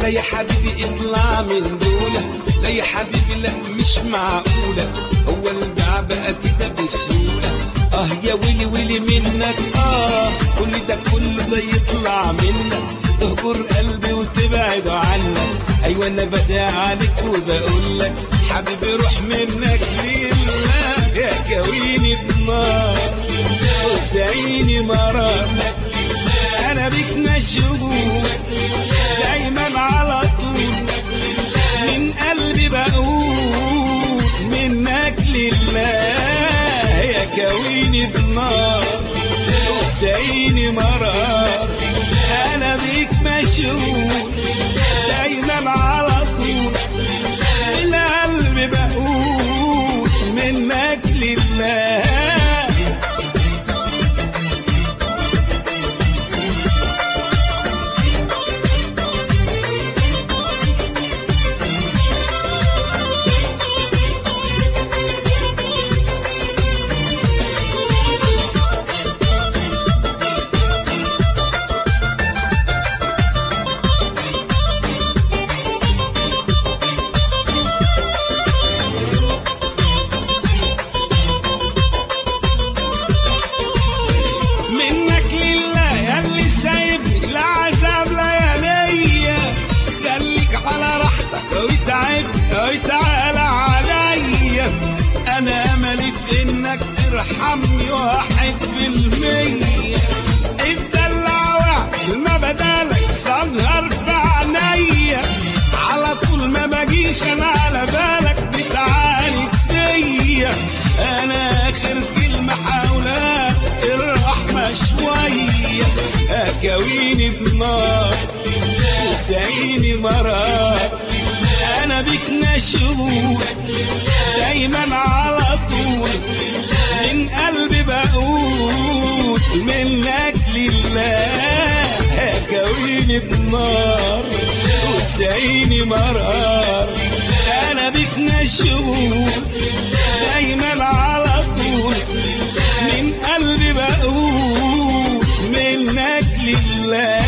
لا يا حبيبي اطلع من دولة لا يا حبيبي لا مش معقولة هو البيع بقى كده بسهولة اه يا ويلي ويلي منك اه كل ده كله ده يطلع منك تهجر قلبي وتبعد عنك ايوه انا بدع عليك وبقول لك حبيبي روح منك لله يا كويني بنار وسعيني مرار انا بيك مشغول دايما على طول من قلبي بقول منك لله يا كويني بنار وسعيني مرار انا بيك مشغول دايما على طول من قلبي بقول منك لله منك لله ياللي سايبني العذاب لياليا خليك على راحتك وتعب وتعالى عليا انا املي في انك ترحمني واحد في المية الدلع واحد ما بدالك سهر في عينيا على طول ما بجيش انا على بالك بتعاني فيا انا اخر كلمة حاولها الرحمة شوية اكويني بنار وسعيني مرار انا بيك مشغول دايما على طول من قلبي بقول منك لله كويني بنار وسعيني مرار انا بيك مشغول دايما على طول من قلبي بقول منك لله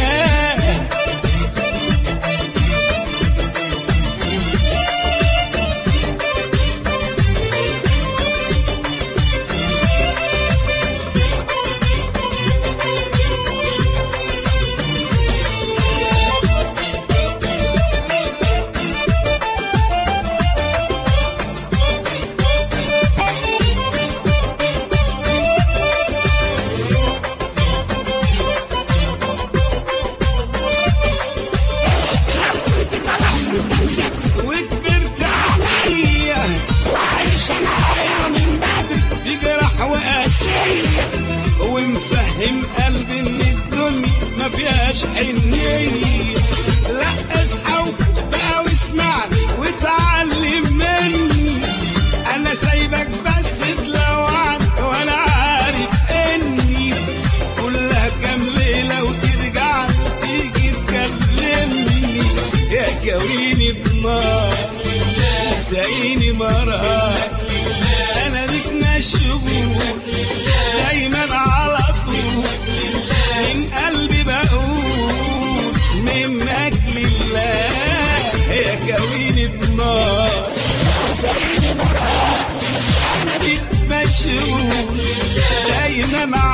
وكبرت عليا وعايش الحياة من بدري بجرح وقاسية ومفهم قلبي ان الدنيا ما فيهاش حنية لا اصحى وفوق بقى واسمعني وتعلم مني انا سايبك بس تلوعن وانا عارف اني كلها كام ليلة وترجع تيجي تكلمني يا كويني بنار سعيني مرار انا بيك مشغول دايما على طول من قلبي بقول منك لله يا كويني بنار سعيني مرار انا بيك مشغول دايما على